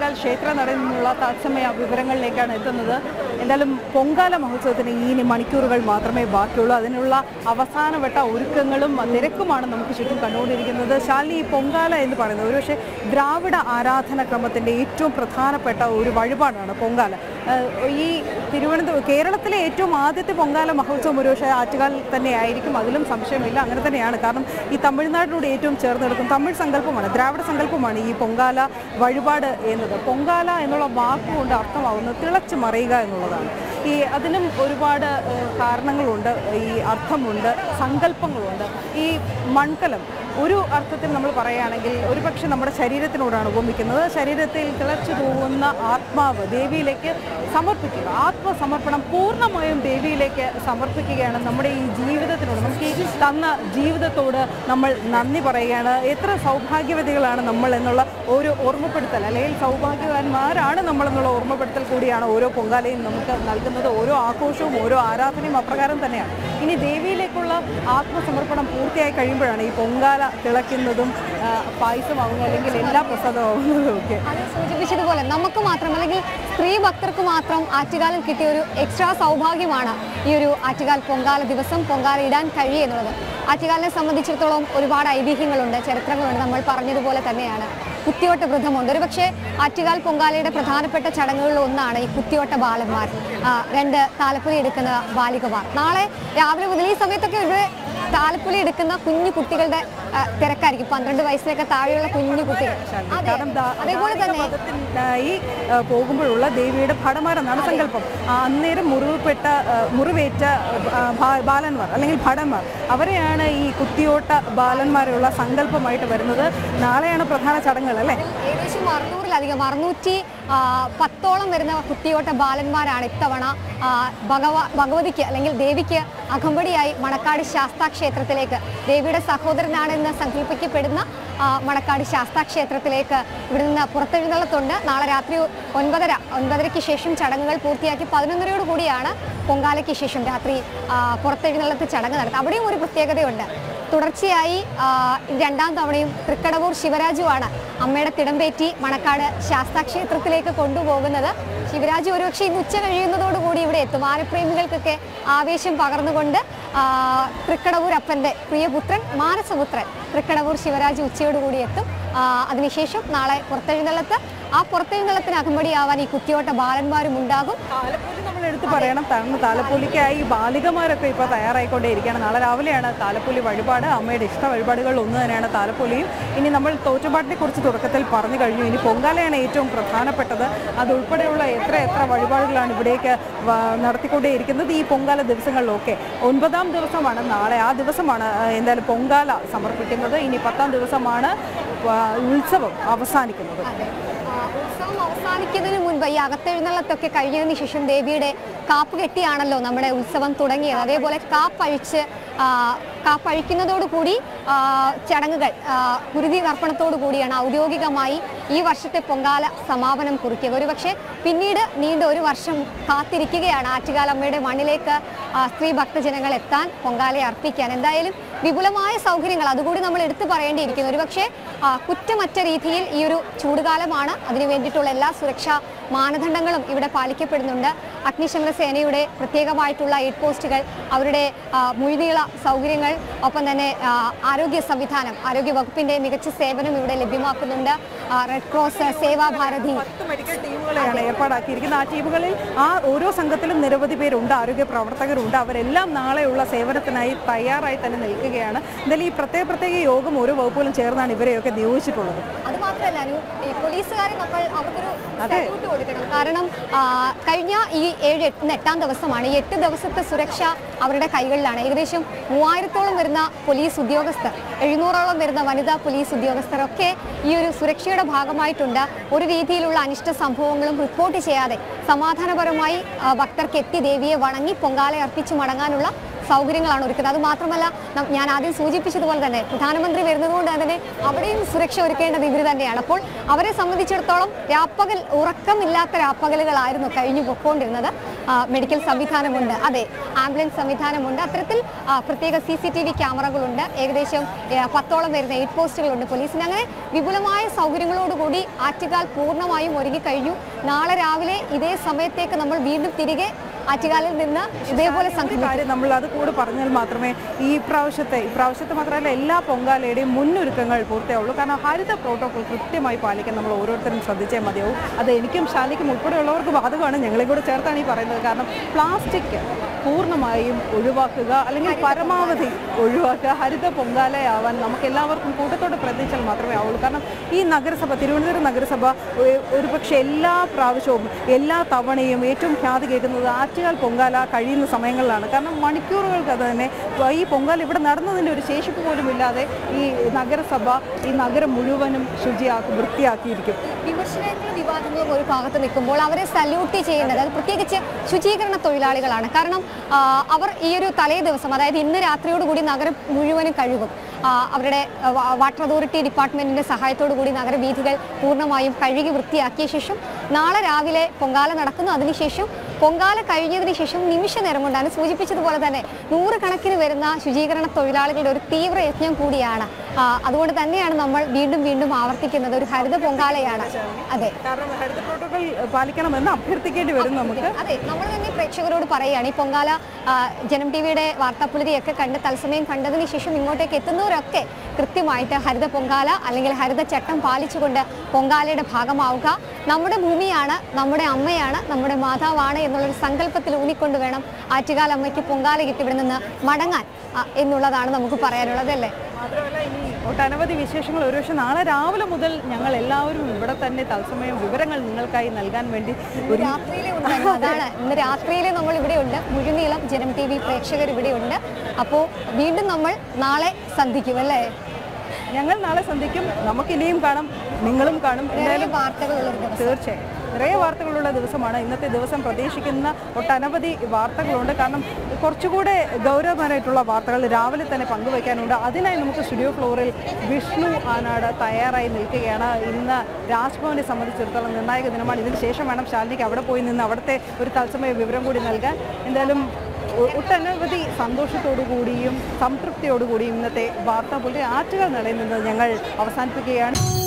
ആറ്റുകാൽ ക്ഷേത്ര നടയിൽ നിന്നുള്ള തത്സമയ വിവരങ്ങളിലേക്കാണ് എത്തുന്നത് എന്തായാലും പൊങ്കാല മഹോത്സവത്തിന് ഇനി മണിക്കൂറുകൾ മാത്രമേ ബാക്കിയുള്ളൂ അതിനുള്ള അവസാനവട്ട ഒരുക്കങ്ങളും തിരക്കുമാണ് നമുക്ക് ചുറ്റും കണ്ടുകൊണ്ടിരിക്കുന്നത് ശാലിനി ഈ പൊങ്കാല എന്ന് പറയുന്നത് ഒരുപക്ഷെ ദ്രാവിഡ ആരാധന ക്രമത്തിൻ്റെ ഏറ്റവും പ്രധാനപ്പെട്ട ഒരു വഴിപാടാണ് പൊങ്കാല ഏഹ് ഈ തിരുവനന്തപുരം കേരളത്തിലെ ഏറ്റവും ആദ്യത്തെ പൊങ്കാല മഹോത്സവം ഒരുപക്ഷെ ആറ്റുകാൽ തന്നെ ആയിരിക്കും അതിലും സംശയമില്ല അങ്ങനെ തന്നെയാണ് കാരണം ഈ തമിഴ്നാടിനോട് ഏറ്റവും ചേർന്ന് കിടക്കും തമിഴ് സങ്കല്പമാണ് ദ്രാവിഡ സങ്കല്പമാണ് ഈ പൊങ്കാല വഴിപാട് എന്നത് പൊങ്കാല എന്നുള്ള വാക്കുകൊണ്ട് അർത്ഥമാവുന്നത് തിളച്ചു മറിയുക എന്നുള്ളതാണ് ഈ അതിനും ഒരുപാട് ഏഹ്, കാരണങ്ങളുണ്ട് ഈ അർത്ഥമുണ്ട് സങ്കല്പങ്ങളുണ്ട് ഈ മൺകലം ഒരു അർത്ഥത്തിൽ നമ്മൾ പറയുകയാണെങ്കിൽ ഒരുപക്ഷെ നമ്മുടെ ശരീരത്തിനോടാണ് ഉപമിക്കുന്നത് ശരീരത്തിൽ തിളച്ചു പോകുന്ന ആത്മാവ് ദേവിയിലേക്ക് സമർപ്പിക്കുക ആത്മസമർപ്പണം പൂർണ്ണമായും ദേവിയിലേക്ക് സമർപ്പിക്കുകയാണ് നമ്മുടെ ഈ ജീവിതത്തിനോട് നമുക്ക് ഈ തന്ന ജീവിതത്തോട് നമ്മൾ നന്ദി പറയുകയാണ് എത്ര സൗഭാഗ്യവതികളാണ് നമ്മൾ എന്നുള്ള ഒരു ഓർമ്മപ്പെടുത്തൽ അല്ലെങ്കിൽ സൗഭാഗ്യവാന്മാരാണ് നമ്മൾ എന്നുള്ള ഓർമ്മപ്പെടുത്തൽ കൂടിയാണ് ഓരോ പൊങ്കാലയും നമുക്ക് നൽകുന്നത് ഓരോ ആഘോഷവും ഓരോ ആരാധനയും അപ്രകാരം തന്നെയാണ് ഇനി ദേവിയിലേക്കുള്ള ആത്മസമർപ്പണം പൂർത്തിയായി കഴിയുമ്പോഴാണ് ഈ പൊങ്കാല തിളയ്ക്കുന്നതും ആ, പായസമാകുന്നത് അല്ലെങ്കിൽ എല്ലാ പ്രസാദമാകുന്നതും ഒക്കെ അത് സൂചിപ്പിച്ചതുപോലെ നമുക്ക് മാത്രം അല്ലെങ്കിൽ സ്ത്രീ ഭക്തർക്ക് മാത്രം ആറ്റുകാലിൽ കിട്ടിയ ഒരു എക്സ്ട്രാ സൗഭാഗ്യമാണ് ഈ ഒരു ആറ്റുകാൽ പൊങ്കാല ദിവസം പൊങ്കാല ഇടാൻ കഴിയുക എന്നുള്ളത് ആറ്റുകാലിനെ സംബന്ധിച്ചിടത്തോളം ഒരുപാട് ഐതിഹ്യങ്ങളുണ്ട് ചരിത്രങ്ങളുണ്ട് നമ്മൾ പറഞ്ഞതുപോലെ തന്നെയാണ് കുത്തിയോട്ട വൃദ്ധമുണ്ട് ഒരു പക്ഷേ ആറ്റുകാൽ പൊങ്കാലയുടെ പ്രധാനപ്പെട്ട ചടങ്ങുകളിൽ ഒന്നാണ് ഈ കുത്തിയോട്ട ബാലന്മാർ ആ, രണ്ട് താലപ്പൊലി എടുക്കുന്ന ബാലികമാർ നാളെ രാവിലെ മുതൽ ഈ സമയത്തൊക്കെ ഇവിടെ താലപ്പൊലി എടുക്കുന്ന കുഞ്ഞു കുട്ടികളുടെ ആ, തിരക്കായിരിക്കും പന്ത്രണ്ട് വയസ്സിലൊക്കെ താഴെയുള്ള കുഞ്ഞു കുട്ടികൾ അതെ കാരണം ദാ- അതേപോലെ തന്നെ മതത്തിനായി ആ, പോകുമ്പോഴുള്ള ദേവിയുടെ ഭടന്മാരെന്നാണ് സങ്കല്പം ആ, അന്നേരം മുറിവുപെട്ട ആ, മുറിവേറ്റ ആ, ബാ- ബാലന്മാർ അല്ലെങ്കിൽ ഭടന്മാർ അവരെയാണ് ഈ കുത്തിയോട്ട ബാലന്മാരുള്ള സങ്കല്പമായിട്ട് വരുന്നത് നാളെയാണ് പ്രധാന ചടങ്ങുകൾ അല്ലേ ഏകദേശം അറുന്നൂറിലധികം അറുന്നൂറ്റി ആ, പത്തോളം വരുന്ന കുത്തിയോട്ട ബാലന്മാരാണ് ഇത്തവണ ആ, ഭഗവ ഭഗവതിക്ക് അല്ലെങ്കിൽ ദേവിക്ക് അകമ്പടിയായി മണക്കാട് ശാസ്താ ക്ഷേത്രത്തിലേക്ക് ദേവിയുടെ സഹോദരനാണെന്ന് സങ്കല്പിക്കപ്പെടുന്ന ആ, മണക്കാട് ശാസ്താ ക്ഷേത്രത്തിലേക്ക് ഇവിടെ നിന്ന് പുറത്തെഴുന്നള്ളത്തുണ്ട് നാളെ രാത്രി ഒൻപതര ഒൻപതരയ്ക്ക് ശേഷം ചടങ്ങുകൾ പൂർത്തിയാക്കി പതിനൊന്നരയോട് കൂടിയാണ് പൊങ്കാലയ്ക്ക് ശേഷം രാത്രി ആ, പുറത്തെഴുന്നള്ളത്ത് ചടങ്ങ് നടത്തുക അവിടെയും ഒരു പ്രത്യേകതയുണ്ട് തുടർച്ചയായി ആ, രണ്ടാം തവണയും തൃക്കടവൂർ ശിവരാജുവാണ് അമ്മയുടെ തിടമ്പേറ്റി മണക്കാട് ശാസ്താ ക്ഷേത്രത്തിലേക്ക് കൊണ്ടുപോകുന്നത് ശിവരാജു ഒരുപക്ഷെ ഇന്ന് ഉച്ച കഴിയുന്നതോടുകൂടി ഇവിടെ എത്തും ആനപ്രേമികൾക്കൊക്കെ ആവേശം പകർന്നുകൊണ്ട് ആ, തൃക്കടവൂർ അപ്പൻ്റെ പ്രിയപുത്രൻ മാനസപുത്രൻ തൃക്കടവൂർ ശിവരാജ് ഉച്ചയോടുകൂടി എത്തും ആ, അതിനുശേഷം നാളെ പുറത്തെഴുന്നള്ളത്ത് ആ പുറത്തെഴുന്നള്ളത്തിന് അകമ്പടിയാവാൻ ഈ കുത്തിയോട്ട ബാലന്മാരും ഉണ്ടാകും താലപ്പൊലി നമ്മൾ എടുത്തു പറയണം കാരണം താലപ്പൊലിക്കായി ബാലികമാരൊക്കെ ഇപ്പോൾ തയ്യാറായിക്കൊണ്ടേയിരിക്കുകയാണ് നാളെ രാവിലെയാണ് താലപ്പൊലി വഴിപാട് അമ്മയുടെ ഇഷ്ട വഴിപാടുകളിൽ ഒന്ന് തന്നെയാണ് താലപ്പൊലിയും ഇനി നമ്മൾ തോറ്റുപാട്ടിനെ കുറിച്ച് തുടക്കത്തിൽ പറഞ്ഞു കഴിഞ്ഞു ഇനി പൊങ്കാലയാണ് ഏറ്റവും പ്രധാനപ്പെട്ടത് അതുൾപ്പെടെയുള്ള എത്ര എത്ര വഴിപാടുകളാണ് ഇവിടേക്ക് വ- നടത്തിക്കൊണ്ടേയിരിക്കുന്നത് ഈ പൊങ്കാല ദിവസങ്ങളിലൊക്കെ ഒൻപതാം ദിവസമാണ് നാളെ ആ ദിവസമാണ് ആ, എന്തായാലും പൊങ്കാല സമർപ്പിക്കുന്നത് ഇനി പത്താം ദിവസമാണ് ആ, ഉത്സവം അവസാനിക്കുന്നത് അതെ. ആ, ഉത്സവം അവസാനിക്കുന്നതിന് മുൻപ് ഈ അകത്തെഴുന്നള്ളത്തൊക്കെ കഴിഞ്ഞതിന് ശേഷം ദേവിയുടെ കാപ്പ് കെട്ടിയാണല്ലോ നമ്മുടെ ഉത്സവം തുടങ്ങിയത് അതേപോലെ കാപ്പഴിച്ച് ആ, കാപ്പഴിക്കുന്നതോടുകൂടി ആ, ചടങ്ങുകൾ ആ, കുരുതി തർപ്പണത്തോടു കൂടിയാണ് ഔദ്യോഗികമായി ഈ വർഷത്തെ പൊങ്കാല സമാപനം കുറിക്കുക ഒരുപക്ഷെ പിന്നീട് നീണ്ട ഒരു വർഷം കാത്തിരിക്കുകയാണ് ആറ്റുകാലമ്മയുടെ മണ്ണിലേക്ക് ആ, സ്ത്രീ ഭക്തജനങ്ങൾ എത്താൻ പൊങ്കാലയെ അർപ്പിക്കാൻ എന്തായാലും വിപുലമായ സൗകര്യങ്ങൾ അതുകൂടി നമ്മൾ എടുത്തു പറയേണ്ടിയിരിക്കുന്നു ഒരുപക്ഷെ ആ, കുറ്റമറ്റ രീതിയിൽ ഈ ഒരു ചൂടുകാലമാണ് അതിനു വേണ്ടിയിട്ടുള്ള എല്ലാ സുരക്ഷാ മാനദണ്ഡങ്ങളും ഇവിടെ പാലിക്കപ്പെടുന്നുണ്ട് അഗ്നിശമന സേനയുടെ പ്രത്യേകമായിട്ടുള്ള എയ്ഡ് പോസ്റ്റുകൾ അവരുടെ ആ, മുഴുനീള സൗകര്യങ്ങൾ ഒപ്പം തന്നെ ആ, ആരോഗ്യ സംവിധാനം ആരോഗ്യ വകുപ്പിന്റെ മികച്ച സേവനം ഇവിടെ ലഭ്യമാക്കുന്നുണ്ട് ആ, റെഡ് ക്രോസ് സേവാഭാരതി പത്ത് മെഡിക്കൽ ടീമുകളെയാണ് ഏർപ്പാടാക്കിയിരിക്കുന്നത് ആ ടീമുകളിൽ ആ ഓരോ സംഘത്തിലും നിരവധി പേരുണ്ട് ആരോഗ്യ പ്രവർത്തകരുണ്ട് അവരെല്ലാം നാളെയുള്ള സേവനത്തിനായി തയ്യാറായി തന്നെ നിൽക്കുകയാണ് എന്തായാലും ഈ പ്രത്യേക പ്രത്യേക യോഗം ഓരോ വകുപ്പുകളും ചേർന്നാണ് ഇവരെയൊക്കെ നിയോഗിച്ചിട്ടുള്ളത് അത് മാത്രമല്ല അനു ഈ പോലീസുകാരെ നമ്മൾ അവർക്കൊരു അതെ. salute കൊടുക്കണം കാരണം ആ, കഴിഞ്ഞ ഈ ഏഴ് എട്ട് എട്ടാം ദിവസമാണ് ഈ എട്ട് ദിവസത്തെ സുരക്ഷ അവരുടെ കൈകളിലാണ് ഏകദേശം മൂവായിരത്തോളം വരുന്ന പോലീസ് ഉദ്യോഗസ്ഥർ എഴുന്നൂറോളം വരുന്ന വനിതാ പോലീസ് ഉദ്യോഗസ്ഥരൊക്കെ ഈ ഒരു സുരക്ഷയുടെ ഭാഗമായിട്ടുണ്ട് ഒരു രീതിയിലുള്ള അനിഷ്ട സംഭവങ്ങളും റിപ്പോർട്ട് ചെയ്യാതെ സമാധാനപരമായി ആ, ഭക്തർക്ക് എത്തി ദേവിയെ വണങ്ങി പൊങ്കാല അർപ്പിച്ച് മടങ്ങാനുള്ള സൗകര്യങ്ങളാണ് ഒരുക്കുന്നത് അത് മാത്രമല്ല നം- ഞാൻ ആദ്യം സൂചിപ്പിച്ചതുപോലെ തന്നെ പ്രധാനമന്ത്രി വരുന്നതുകൊണ്ട് തന്നെ അവിടെയും സുരക്ഷ ഒരുക്കേണ്ടത് ഇവർ തന്നെയാണ് അപ്പോൾ അവരെ സംബന്ധിച്ചിടത്തോളം രാപ്പകൽ ഉറക്കമില്ലാത്ത രാപ്പകലുകളായിരുന്നു കഴിഞ്ഞു പൊക്കോണ്ടിരുന്നത് ആ, മെഡിക്കൽ സംവിധാനമുണ്ട് അതെ ആംബുലൻസ് സംവിധാനമുണ്ട് അത്തരത്തിൽ ആ, പ്രത്യേക സി സി ടി വി ക്യാമറകളുണ്ട് ഏകദേശം ഏ, പത്തോളം വരുന്ന എയ്റ്റ് പോസ്റ്റുകളുണ്ട് പോലീസിന് അങ്ങനെ വിപുലമായ സൗകര്യങ്ങളോടുകൂടി ആറ്റുകാൽ പൂർണ്ണമായും ഒരുങ്ങി കഴിഞ്ഞു നാളെ രാവിലെ ഇതേ സമയത്തേക്ക് നമ്മൾ വീണ്ടും തിരികെ ആറ്റുകാലിൽ നിന്ന് ഇതേപോലെ ഒരു സംഘടിപ്പിക്കും കാര്യം നമ്മൾ അത് കൂടെ പറഞ്ഞാൽ മാത്രമേ ഈ പ്രാവശ്യത്തെ ഈ പ്രാവശ്യത്തെ മാത്രമല്ല എല്ലാ പൊങ്കാലയുടെയും മുന്നൊരുക്കങ്ങൾ പൂർത്തിയാവുള്ളൂ കാരണം ഹരിത പ്രോട്ടോകോൾ കൃത്യമായി പാലിക്കാൻ നമ്മൾ ഓരോരുത്തരും ശ്രദ്ധിച്ചേ മതിയാവും അത് എനിക്കും ശാലിക്കും ഉൾപ്പെടെയുള്ളവർക്ക് ബാധകമാണ് ഞങ്ങളെ കൂടെ ചേർത്താണ് ഈ പറയുന്നത് കാരണം പ്ലാസ്റ്റിക് പൂർണ്ണമായും ഒഴിവാക്കുക അല്ലെങ്കിൽ പരമാവധി ഒഴിവാക്കുക ഹരിത പൊങ്കാലയാവാൻ നമുക്ക് എല്ലാവർക്കും കൂട്ടത്തോടെ പ്രയത്നിച്ചാൽ മാത്രമേ ആവുള്ളൂ കാരണം ഈ നഗരസഭ തിരുവനന്തപുരം നഗരസഭ ഒ- ഒരുപക്ഷെ എല്ലാ പ്രാവശ്യവും എല്ലാ തവണയും ഏറ്റവും ഖ്യാതി കേൾക്കുന്നത് ആറ്റുകാൽ പൊങ്കാല കഴിയുന്ന സമയങ്ങളിലാണ് കാരണം മണിക്കൂറുകൾക്ക് അത് തന്നെ ഈ പൊങ്കാല ഇവിടെ നടന്നതിൻ്റെ ഒരു ശേഷിപ്പ് പോലും ഇല്ലാതെ ഈ നഗരസഭ ഈ നഗരം മുഴുവനും ശുചിയാക്കി വൃത്തിയാക്കിയിരിക്കും വിമർശനങ്ങളും വിവാദങ്ങളും ഒരു ഭാഗത്ത് നിൽക്കുമ്പോൾ അവരെ സല്യൂട്ട് ചെയ്യേണ്ടത് അത് പ്രത്യേകിച്ച് ശുചീകരണ തൊഴിലാളികളാണ് കാരണം ആ, അവർ ഈ ഒരു തലേ ദിവസം അതായത് ഇന്ന് രാത്രിയോടുകൂടി നഗരം മുഴുവനും കഴുകും ആ, അവരുടെ ആ, വാ- വാട്ടർ അതോറിറ്റി ഡിപ്പാർട്ട്മെന്റിന്റെ സഹായത്തോടു കൂടി നഗരവീഥികൾ പൂർണ്ണമായും കഴുകി വൃത്തിയാക്കിയ ശേഷം നാളെ രാവിലെ പൊങ്കാല നടക്കുന്നു അതിനുശേഷം പൊങ്കാല കഴിഞ്ഞതിന് ശേഷം നിമിഷ നേരം കൊണ്ടാണ് സൂചിപ്പിച്ചതുപോലെ തന്നെ നൂറുകണക്കിന് വരുന്ന ശുചീകരണ തൊഴിലാളികളുടെ ഒരു തീവ്ര യജ്ഞം കൂടിയാണ് ആ, അതുകൊണ്ട് തന്നെയാണ് നമ്മൾ വീണ്ടും വീണ്ടും ആവർത്തിക്കുന്നത് ഒരു ഹരിത പൊങ്കാലയാണ് അതെ കാരണം ഹരിത പ്രോട്ടോകോൾ പാലിക്കണമെന്ന് അഭ്യർത്ഥിക്കേണ്ടി വരും നമുക്ക് അതെ നമ്മൾ തന്നെ പ്രേക്ഷകരോട് പറയുകയാണ് ഈ പൊങ്കാല ആ, ജനം ടി വിയുടെ വാർത്താപ്പുലരിയൊക്കെ കണ്ട് തത്സമയം കണ്ടതിന് ശേഷം ഇങ്ങോട്ടേക്ക് എത്തുന്നവരൊക്കെ കൃത്യമായിട്ട് ഹരിത പൊങ്കാല അല്ലെങ്കിൽ ഹരിത ചട്ടം പാലിച്ചുകൊണ്ട് പൊങ്കാലയുടെ ഭാഗമാവുക നമ്മുടെ ഭൂമിയാണ് നമ്മുടെ അമ്മയാണ് നമ്മുടെ മാതാവാണ് എന്നുള്ളൊരു സങ്കല്പത്തിൽ ഊന്നിക്കൊണ്ട് വേണം ആറ്റുകാൽ അമ്മയ്ക്ക് പൊങ്കാല കിട്ടി ഇവിടെ നിന്ന് മടങ്ങാൻ ആ, എന്നുള്ളതാണ് നമുക്ക് പറയാനുള്ളത് അല്ലേ മാത്രമല്ല ഇനി ഒട്ടനവധി വിശേഷങ്ങൾ ഒരുപക്ഷെ നാളെ രാവിലെ മുതൽ ഞങ്ങൾ എല്ലാവരും ഇവിടെ തന്നെ തത്സമയം വിവരങ്ങൾ നിങ്ങൾക്കായി നൽകാൻ വേണ്ടി ഒരു രാത്രിയിലെ ഉണ്ട് അതാണ് ഇന്ന് രാത്രിയിലെ നമ്മൾ ഇവിടെയുണ്ട് മുഴുനീളം ജനം ടി വി പ്രേക്ഷകർ ഇവിടെയുണ്ട് അപ്പോൾ വീണ്ടും നമ്മൾ നാളെ സന്ധിക്കും അല്ലേ ഞങ്ങൾ നാളെ സന്ധിക്കും നമുക്കിനിയും കാണാം നിങ്ങളും കാണും നിറയെ എന്തായാലും വാർത്തകളുള്ള ഒരു ദിവസം തീർച്ചയായും നിറയെ വാർത്തകളുള്ള ദിവസമാണ് ഇന്നത്തെ ദിവസം പ്രതീക്ഷിക്കുന്ന ഒട്ടനവധി വാർത്തകളുണ്ട് കാരണം കുറച്ചുകൂടെ ഗൗരവമായിട്ടുള്ള വാർത്തകൾ രാവിലെ തന്നെ പങ്കുവയ്ക്കാനുണ്ട് അതിനായി നമുക്ക് സ്റ്റുഡിയോ ഫ്ലോറിൽ വിഷ്ണു ആനാട് തയ്യാറായി നിൽക്കുകയാണ് ഇന്ന് രാജ്ഭവനെ സംബന്ധിച്ചിടത്തോളം നിർണായക ദിനമാണ് ഇതിന് ശേഷം വേണം ശാലിനിക്ക് അവിടെ പോയി നിന്ന് അവിടുത്തെ ഒരു തത്സമയ വിവരം കൂടി നൽകാൻ എന്തായാലും ഒ- ഒട്ടനവധി സന്തോഷത്തോടു കൂടിയും സംതൃപ്തിയോടു കൂടിയും ഇന്നത്തെ വാർത്താ പോലെ ആറ്റുകൾ നടയിൽ നിന്ന് ഞങ്ങൾ അവസാനിപ്പിക്കുകയാണ്